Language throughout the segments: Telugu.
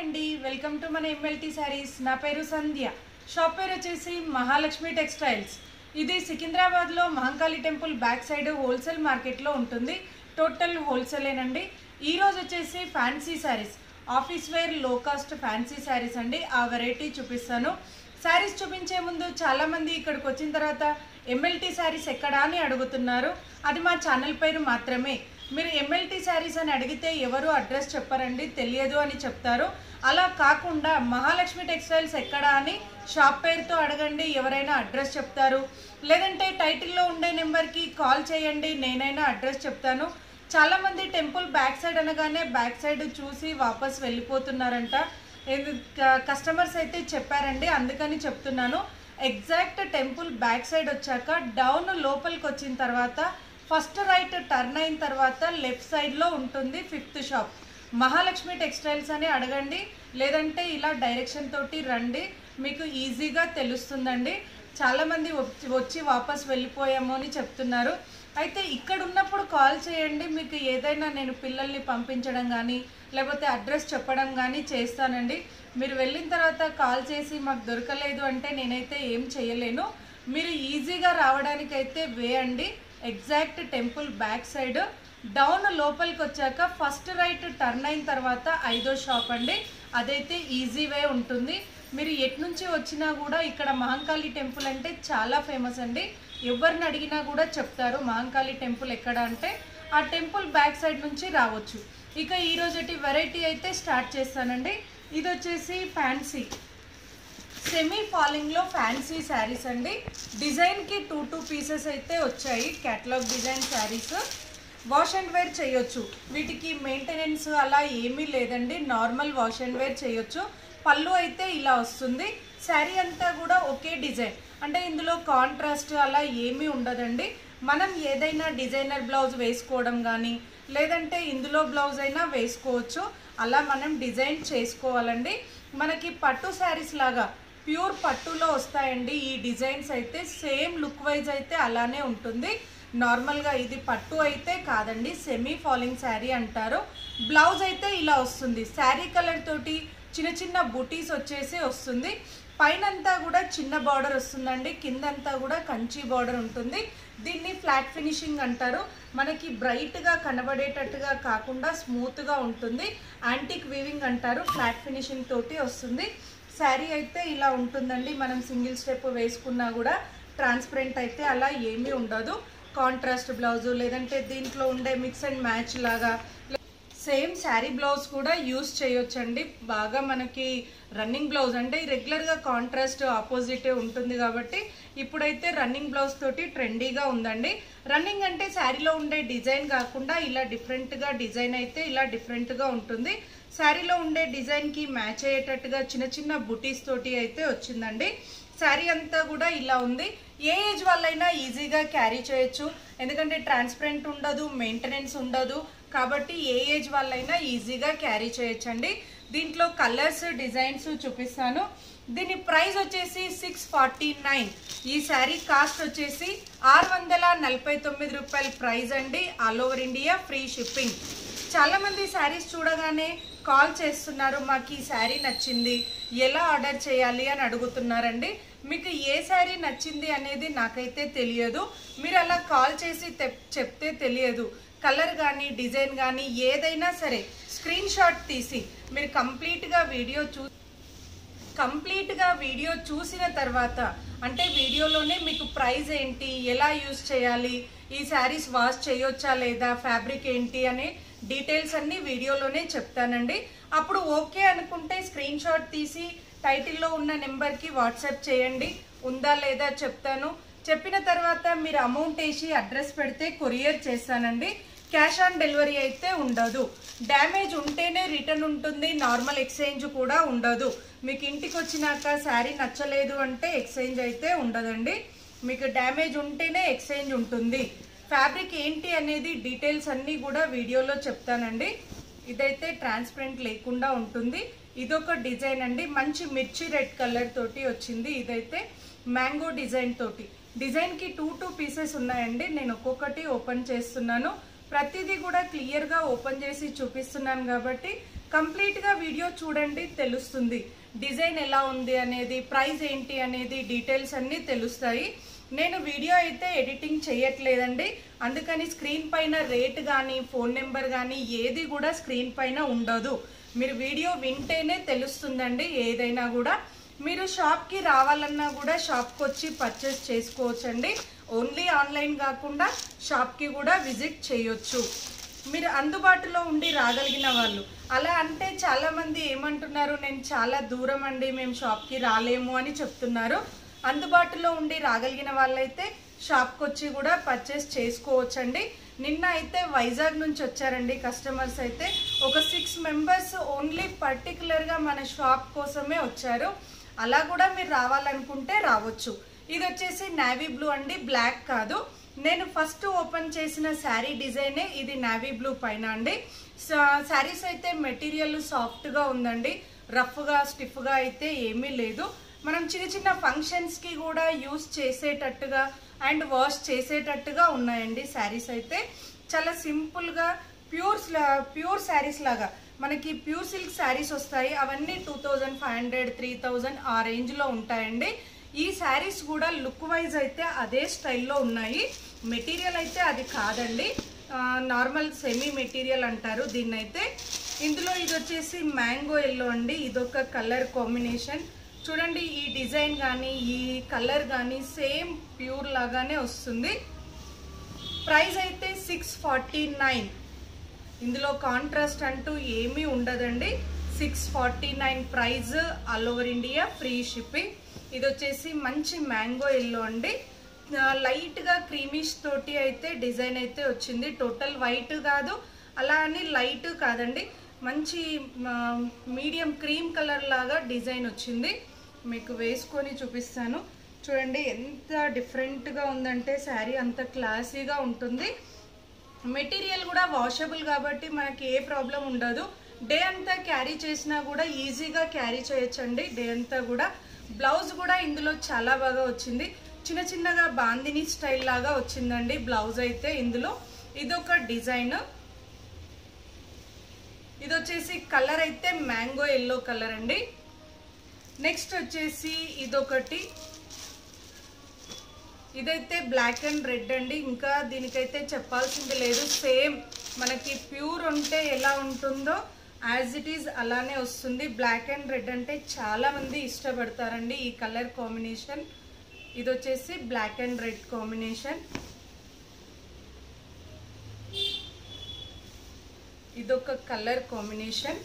అండి వెల్కమ్ టు మన ఎంఎల్టీ శారీస్ నా పేరు సంధ్య షాప్ పేరు వచ్చేసి మహాలక్ష్మి టెక్స్టైల్స్ ఇది సికింద్రాబాద్లో Mahankali temple back side wholesale మార్కెట్లో ఉంటుంది టోటల్ హోల్సేలేనండి ఈ రోజు వచ్చేసి fancy saris office wear low cost fancy saris అండి ఆ వెరైటీ చూపిస్తాను శారీస్ చూపించే ముందు చాలా మంది ఇక్కడికి వచ్చిన తర్వాత ఎంఎల్టీ శారీస్ ఎక్కడా అని అడుగుతున్నారు అది మా ఛానల్ పేరు మాత్రమే మీరు ఎంఎల్టీ శారీస్ అని అడిగితే ఎవరు అడ్రస్ చెప్పరండి తెలియదు అని చెప్తారు అలా కాకుండా మహాలక్ష్మి టెక్స్టైల్స్ ఎక్కడా అని షాప్ పేరుతో అడగండి ఎవరైనా అడ్రస్ చెప్తారు లేదంటే టైటిల్లో ఉండే నెంబర్కి కాల్ చేయండి నేనైనా అడ్రస్ చెప్తాను చాలా మంది టెంపుల్ బ్యాక్ సైడ్ అనగానే బ్యాక్ సైడ్ చూసి వాపస్ వెళ్ళిపోతున్నారంట ఇది- క- కస్టమర్స్ అయితే చెప్పారండి అందుకని చెప్తున్నాను ఎగ్జాక్ట్ టెంపుల్ బ్యాక్ సైడ్ వచ్చాక డౌన్ లోపలికి వచ్చిన తర్వాత ఫస్ట్ రైట్ టర్న్ అయిన తర్వాత లెఫ్ట్ సైడ్లో ఉంటుంది ఫిఫ్త్ షాప్ మహాలక్ష్మి టెక్స్టైల్స్ అని అడగండి లేదంటే ఇలా డైరెక్షన్ తోటి రండి మీకు ఈజీగా తెలుస్తుందండి చాలామంది వచ్చి వచ్చి వాపస్ వెళ్ళిపోయాము అని చెప్తున్నారు అయితే ఇక్కడ ఉన్నప్పుడు కాల్ చేయండి మీకు ఏదైనా నేను పిల్లల్ని పంపించడం కానీ లేకపోతే అడ్రస్ చెప్పడం కానీ చేస్తానండి మీరు వెళ్ళిన తర్వాత కాల్ చేసి మాకు దొరకలేదు అంటే నేనైతే ఏం చేయలేను మీరు ఈజీగా రావడానికైతే వే అండి exact temple back side down లోపలికి వచ్చాక ఫస్ట్ రైట్ టర్న్ అయిన తర్వాత ఐదో షాప్ అండి అదైతే ఈజీ వే ఉంటుంది మీరు ఎటు నుంచి వచ్చినా కూడా ఇక్కడ మహంకాళి టెంపుల్ అంటే చాలా ఫేమస్ అండి ఎవరిని అడిగినా కూడా చెప్తారు మహంకాళి టెంపుల్ ఎక్కడ అంటే ఆ టెంపుల్ బ్యాక్ సైడ్ నుంచి రావచ్చు ఇక ఈ రోజుటి వెరైటీ అయితే స్టార్ట్ చేస్తానండి ఇది వచ్చేసి ఫ్యాన్సీ సెమీ ఫాలింగ్లో ఫ్యాన్సీ శారీస్ అండి డిజైన్కి టూ టూ పీసెస్ అయితే వచ్చాయి catalogue design saris wash and wear చేయొచ్చు వీటికి మెయింటెనెన్స్ అలా ఏమీ లేదండి నార్మల్ వాష్ అండ్ వేర్ చేయొచ్చు పళ్ళు అయితే ఇలా వస్తుంది శారీ అంతా కూడా ఒకే డిజైన్ అంటే ఇందులో కాంట్రాస్ట్ అలా ఏమీ ఉండదండి మనం ఏదైనా డిజైనర్ బ్లౌజ్ వేసుకోవడం కానీ లేదంటే ఇందులో బ్లౌజ్ అయినా వేసుకోవచ్చు అలా మనం డిజైన్ చేసుకోవాలండి మనకి పట్టు శారీస్ లాగా ప్యూర్ పట్టులో వస్తాయండి ఈ డిజైన్స్ అయితే సేమ్ లుక్ వైజ్ అయితే అలానే ఉంటుంది నార్మల్గా ఇది పట్టు అయితే కాదండి సెమీ ఫాలింగ్ శారీ అంటారు బ్లౌజ్ అయితే ఇలా వస్తుంది శారీ కలర్ తోటి చిన్న చిన్న బుటీస్ వచ్చేసి వస్తుంది పైనంతా కూడా చిన్న బార్డర్ వస్తుందండి కిందంతా కూడా కంచి బార్డర్ ఉంటుంది దీన్ని ఫ్లాట్ ఫినిషింగ్ అంటారు మనకి బ్రైట్గా కనబడేటట్టుగా కాకుండా స్మూత్గా ఉంటుంది యాంటిక్ వీవింగ్ అంటారు ఫ్లాట్ ఫినిషింగ్ తోటి వస్తుంది శారీ అయితే ఇలా ఉంటుందండి మనం సింగిల్ స్టెప్ వేసుకున్నా కూడా ట్రాన్స్పరెంట్ అయితే అలా ఏమీ ఉండదు కాంట్రాస్ట్ బ్లౌజు లేదంటే దీంట్లో ఉండే మిక్స్ అండ్ మ్యాచ్ లాగా సేమ్ శారీ బ్లౌజ్ కూడా యూస్ చేయొచ్చండి బాగా మనకి రన్నింగ్ బ్లౌజ్ అంటే రెగ్యులర్గా కాంట్రాస్ట్ ఆపోజిట్ ఉంటుంది కాబట్టి ఇప్పుడైతే రన్నింగ్ బ్లౌజ్ తోటి ట్రెండీగా ఉందండి రన్నింగ్ అంటే శారీలో ఉండే డిజైన్ కాకుండా ఇలా డిఫరెంట్గా డిజైన్ అయితే ఇలా డిఫరెంట్గా ఉంటుంది శారీలో ఉండే డిజైన్కి మ్యాచ్ అయ్యేటట్టుగా చిన్న చిన్న బుటీస్ తోటి అయితే వచ్చిందండి శారీ అంతా కూడా ఇలా ఉంది ఏ ఏజ్ వాళ్ళైనా ఈజీగా క్యారీ చేయొచ్చు ఎందుకంటే ట్రాన్స్పరెంట్ ఉండదు మెయింటెనెన్స్ ఉండదు కాబట్టి ఏ ఏజ్ వాళ్ళైనా ఈజీగా క్యారీ చేయొచ్చండి దీంట్లో కలర్స్ డిజైన్స్ చూపిస్తాను దీని ప్రైస్ వచ్చేసి సిక్స్ ఫార్టీ నైన్ ఈ శారీ కాస్ట్ వచ్చేసి ఆరు వందల నలభై తొమ్మిది రూపాయల ప్రైస్ అండి all over India free shipping చాలా మంది శారీస్ చూడగానే కాల్ చేస్తున్నారు మాకు ఈ శారీ నచ్చింది ఎలా ఆర్డర్ చేయాలి అని అడుగుతున్నారండి మీకు ఏ శారీ నచ్చింది అనేది నాకైతే తెలియదు మీరు అలా కాల్ చేసి తెప్- చెప్తే తెలియదు కలర్ కానీ డిజైన్ కానీ ఏదైనా సరే స్క్రీన్ షాట్ తీసి మీరు కంప్లీట్గా వీడియో చూ కంప్లీట్గా వీడియో చూసిన తర్వాత అంటే వీడియోలోనే మీకు ప్రైస్ ఏంటి ఎలా యూస్ చేయాలి ఈ శారీస్ వాష్ చేయొచ్చా లేదా ఫ్యాబ్రిక్ ఏంటి అనే డీటెయిల్స్ అన్ని వీడియోలోనే చెప్తానండి అప్పుడు ఓకే అనుకుంటే స్క్రీన్ షాట్ తీసి టైటిల్లో ఉన్న నెంబర్కి వాట్సాప్ చేయండి ఉందా లేదా చెప్తాను చెప్పిన తర్వాత మీరు అమౌంట్ వేసి అడ్రస్ పెడితే కొరియర్ చేస్తానండి క్యాష్ ఆన్ డెలివరీ అయితే ఉండదు డ్యామేజ్ ఉంటేనే రిటర్న్ ఉంటుంది నార్మల్ ఎక్స్చేంజ్ కూడా ఉండదు మీకు ఇంటికి వచ్చినాక శారీ నచ్చలేదు అంటే ఎక్స్చేంజ్ అయితే ఉండదండి మీకు డ్యామేజ్ ఉంటేనే ఎక్స్చేంజ్ ఉంటుంది ఫ్యాబ్రిక్ ఏంటి అనేది డీటెయిల్స్ అన్నీ కూడా వీడియోలో చెప్తానండి ఇదైతే ట్రాన్స్పరెంట్ లేకుండా ఉంటుంది ఇదొక డిజైన్ అండి మంచి మిర్చి రెడ్ కలర్ తోటి వచ్చింది ఇదైతే మ్యాంగో డిజైన్ తోటి డిజైన్కి టూ టూ పీసెస్ ఉన్నాయండి నేను ఒక్కొక్కటి ఓపెన్ చేస్తున్నాను ప్రతిదీ కూడా క్లియర్గా ఓపెన్ చేసి చూపిస్తున్నాను కాబట్టి కంప్లీట్గా వీడియో చూడండి తెలుస్తుంది డిజైన్ ఎలా ఉంది అనేది ప్రైస్ ఏంటి అనేది డీటెయిల్స్ అన్నీ తెలుస్తాయి నేను వీడియో అయితే ఎడిటింగ్ చేయట్లేదండి అందుకని స్క్రీన్ పైన రేట్ కానీ ఫోన్ నెంబర్ కానీ ఏది కూడా స్క్రీన్ పైన ఉండదు మీరు వీడియో వింటేనే తెలుస్తుందండి ఏదైనా కూడా మీరు షాప్కి రావాలన్నా కూడా షాప్కి వచ్చి పర్చేస్ చేసుకోవచ్చండి ఓన్లీ ఆన్లైన్ కాకుండా షాప్కి కూడా విజిట్ చేయొచ్చు మీరు అందుబాటులో ఉండి రాగలిగిన వాళ్ళు అలా అంటే చాలామంది ఏమంటున్నారు నేను చాలా దూరం అండి మేము షాప్కి రాలేము అని చెప్తున్నారు అందుబాటులో ఉండి రాగలిగిన వాళ్ళైతే షాప్కి వచ్చి కూడా పర్చేస్ చేసుకోవచ్చండి నిన్న అయితే వైజాగ్ నుంచి వచ్చారండి కస్టమర్స్ అయితే ఒక సిక్స్ మెంబర్స్ ఓన్లీ పర్టికులర్గా మన షాప్ కోసమే వచ్చారు అలా కూడా మీరు రావాలనుకుంటే రావచ్చు ఇది వచ్చేసి నావీ బ్లూ అండి బ్లాక్ కాదు నేను ఫస్ట్ ఓపెన్ చేసిన శారీ డిజైనే ఇది నావీ బ్లూ పైన అండి శారీస్ అయితే మెటీరియల్ సాఫ్ట్గా ఉందండి రఫ్గా స్టిఫ్గా అయితే ఏమీ లేదు మనం చిన్న చిన్న ఫంక్షన్స్కి కూడా యూస్ చేసేటట్టుగా అండ్ వాష్ చేసేటట్టుగా ఉన్నాయండి శారీస్ అయితే చాలా సింపుల్గా ప్యూర్ ప్యూర్ శారీస్ లాగా మనకి ప్యూర్ సిల్క్ శారీస్ వస్తాయి అవన్నీ two thousand five hundred three thousand ఆ రేంజ్లో ఉంటాయండి ఈ శారీస్ కూడా లుక్ వైజ్ అయితే అదే స్టైల్లో ఉన్నాయి మెటీరియల్ అయితే అది కాదండి నార్మల్ సెమీ మెటీరియల్ అంటారు దీన్నైతే ఇందులో ఇది వచ్చేసి మ్యాంగో ఎల్లో అండి ఇదొక కలర్ కాంబినేషన్ చూడండి ఈ డిజైన్ కానీ ఈ కలర్ కానీ సేమ్ ప్యూర్ లాగానే వస్తుంది ప్రైస్ అయితే సిక్స్ ఫార్టీ నైన్ ఇందులో కాంట్రాస్ట్ అంటూ ఏమీ ఉండదండి six forty nine price all over India free shipping ఇది వచ్చేసి మంచి మ్యాంగో ఎల్లో అండి లైట్గా క్రీమిష్ తోటి అయితే డిజైన్ అయితే వచ్చింది టోటల్ వైట్ కాదు అలా అని లైట్ కాదండి మంచి మీడియం క్రీమ్ కలర్ లాగా డిజైన్ వచ్చింది మీకు వేసుకొని చూపిస్తాను చూడండి ఎంత డిఫరెంట్గా ఉందంటే శారీ అంత క్లాసీగా ఉంటుంది మెటీరియల్ కూడా వాషబుల్ కాబట్టి మనకి ఏ ప్రాబ్లం ఉండదు డే అంతా క్యారీ చేసినా కూడా ఈజీగా క్యారీ చేయొచ్చండి డే అంతా కూడా బ్లౌజ్ కూడా ఇందులో చాలా బాగా వచ్చింది చిన్న చిన్నగా బాందిని స్టైల్ లాగా వచ్చిందండి బ్లౌజ్ అయితే ఇందులో ఇదొక డిజైన్ ఇది వచ్చేసి కలర్ అయితే మ్యాంగో ఎల్లో కలర్ అండి నెక్స్ట్ వచ్చేసి ఇదొకటి ఇదైతే బ్లాక్ అండ్ రెడ్ అండి ఇంకా దీనికైతే చెప్పాల్సింది లేదు సేమ్ మనకి ప్యూర్ ఉంటే ఎలా ఉంటుందో యాజ్ ఇట్ ఈజ్ అలానే వస్తుంది బ్లాక్ అండ్ రెడ్ అంటే చాలా మంది ఇష్టపడతారండి ఈ కలర్ కాంబినేషన్ ఇది వచ్చేసి బ్లాక్ అండ్ రెడ్ కాంబినేషన్ ఇదొక కలర్ కాంబినేషన్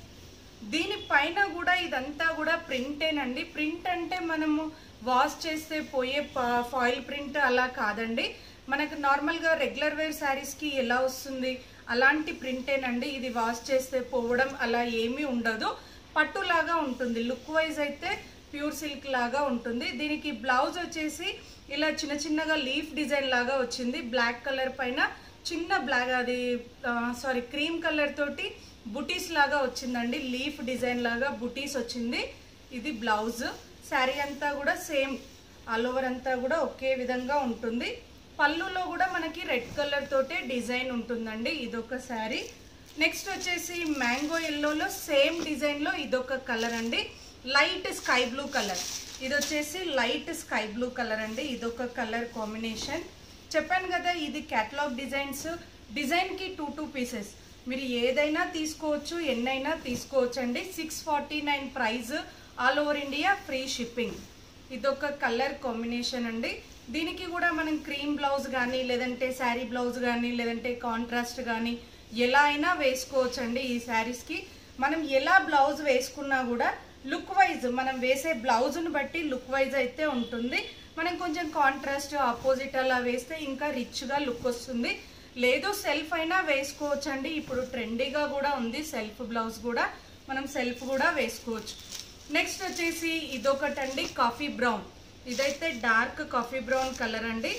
దీనిపైన కూడా ఇదంతా కూడా ప్రింటేనండి ప్రింట్ అంటే మనము వాష్ చేస్తే పోయే ఫాయిల్ ప్రింట్ అలా కాదండి మనకు నార్మల్గా రెగ్యులర్ వేర్ శారీస్కి ఎలా వస్తుంది అలాంటి ప్రింటేనండి ఇది వాష్ చేస్తే పోవడం అలా ఏమీ ఉండదు పట్టులాగా ఉంటుంది లుక్ వైజ్ అయితే ప్యూర్ సిల్క్ లాగా ఉంటుంది దీనికి బ్లౌజ్ వచ్చేసి ఇలా చిన్న చిన్నగా లీఫ్ డిజైన్ లాగా వచ్చింది బ్లాక్ కలర్ పైన చిన్న బ్లాక్ అది సారీ క్రీమ్ కలర్ తోటి బుటీస్ లాగా వచ్చిందండి లీఫ్ డిజైన్ లాగా బుటీస్ వచ్చింది ఇది బ్లౌజ్ శారీ అంతా కూడా సేమ్ ఆల్ ఓవర్ అంతా కూడా ఒకే విధంగా ఉంటుంది పళ్ళులో కూడా మనకి రెడ్ కలర్ తోటే డిజైన్ ఉంటుందండి ఇదొక శారీ నెక్స్ట్ వచ్చేసి మ్యాంగో ఎల్లోలో సేమ్ డిజైన్లో ఇదొక కలర్ అండి లైట్ స్కై బ్లూ కలర్ ఇది వచ్చేసి లైట్ స్కై బ్లూ కలర్ అండి ఇదొక కలర్ కాంబినేషన్ చెప్పాను కదా ఇది క్యాటలాగ్ డిజైన్స్ డిజైన్కి టూ టూ పీసెస్ మీరు ఏదైనా తీసుకోవచ్చు ఎన్నైనా తీసుకోవచ్చు అండి six forty nine price all over India free shipping ఇదొక కలర్ కాంబినేషన్ అండి దీనికి కూడా మనం క్రీమ్ బ్లౌజ్ కానీ లేదంటే శారీ బ్లౌజ్ కానీ లేదంటే కాంట్రాస్ట్ కానీ ఎలా అయినా వేసుకోవచ్చు అండి ఈ శారీస్కి మనం ఎలా బ్లౌజ్ వేసుకున్నా కూడా లుక్ వైజ్ మనం వేసే బ్లౌజ్ను బట్టి లుక్ వైజ్ అయితే ఉంటుంది మనం కొంచెం కాంట్రాస్ట్ ఆపోజిట్ అలా వేస్తే ఇంకా రిచ్గా లుక్ వస్తుంది లేదు సెల్ఫ్ అయినా వేసుకోవచ్చు అండి ఇప్పుడు ట్రెండీగా కూడా ఉంది సెల్ఫ్ బ్లౌజ్ కూడా మనం సెల్ఫ్ కూడా వేసుకోవచ్చు నెక్స్ట్ వచ్చేసి ఇదొకటండి కాఫీ బ్రౌన్ ఇదైతే డార్క్ కాఫీ బ్రౌన్ కలర్ అండి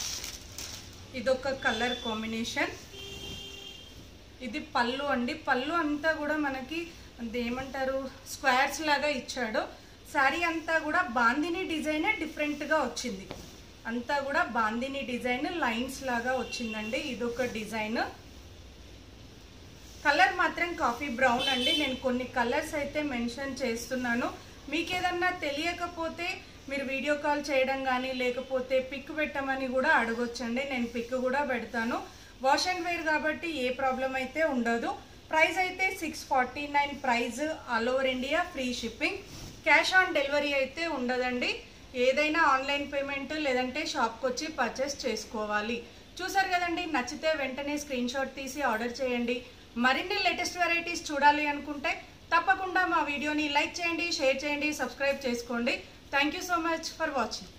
ఇదొక కలర్ కాంబినేషన్ ఇది పళ్ళు అండి పళ్ళు అంతా కూడా మనకి అది ఏమంటారు స్క్వేర్స్ లాగా ఇచ్చాడు శారీ అంతా కూడా బాందిని డిజైనే డిఫరెంట్గా వచ్చింది అంతా కూడా బాందిని డిజైన్ లైన్స్ లాగా వచ్చిందండి ఇదొక డిజైన్ కలర్ మాత్రం కాఫీ బ్రౌన్ అండి నేను కొన్ని కలర్స్ అయితే మెన్షన్ చేస్తున్నాను మీకు ఏదన్నా తెలియకపోతే మీరు వీడియో కాల్ చేయడం కానీ లేకపోతే పిక్ పెట్టమని కూడా అడగొచ్చండి నేను పిక్ కూడా పెడతాను వాష్ అండ్ వేర్ కాబట్టి ఏ ప్రాబ్లం అయితే ఉండదు ప్రైస్ అయితే six forty nine price all over India free shipping cash on delivery అయితే ఉండదండి ఏదైనా ఆన్లైన్ పేమెంట్ లేదంటే షాప్కి వచ్చి పర్చేస్ చేసుకోవాలి చూసారు కదండి నచ్చితే వెంటనే స్క్రీన్ షాట్ తీసి ఆర్డర్ చేయండి మరిన్ని లేటెస్ట్ వెరైటీస్ చూడాలి అనుకుంటే తప్పకుండా మా వీడియోని లైక్ చేయండి షేర్ చేయండి సబ్స్క్రైబ్ చేసుకోండి thank you so much for watching